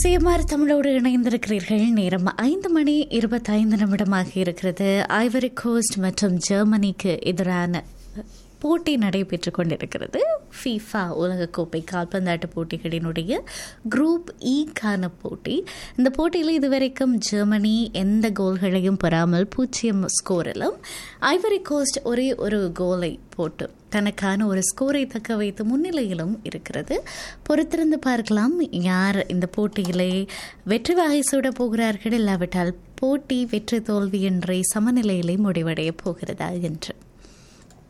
CMR தமிழோடு இணைந்திருக்கிறீர்கள் நேரம் ஐந்து மணி இருபத்தைந்து நிமிடமாக இருக்கிறது ஐவரி கோஸ்ட் மற்றும் ஜெர்மனிக்கு எதிரான போட்டி நடைபெற்றுக் கொண்டிருக்கிறது ஃபீஃபா உலகக்கோப்பை கால்பந்தாட்ட போட்டிகளினுடைய குரூப் ஈக்கான போட்டி இந்த போட்டியில் இதுவரைக்கும் ஜெர்மனி எந்த கோல்களையும் பெறாமல் பூஜ்ஜியம் ஸ்கோரிலும் ஐவரி கோஸ்ட் ஒரே ஒரு கோலை போட்டு தனக்கான ஒரு ஸ்கோரை தக்க வைத்து முன்னிலையிலும் இருக்கிறது பொறுத்திருந்து பார்க்கலாம் யார் இந்த போட்டியிலே வெற்றி வகை சூட போகிறார்கள் இல்லாவிட்டால் போட்டி வெற்றி தோல்வி என்ற சமநிலையிலே முடிவடைய போகிறதா என்று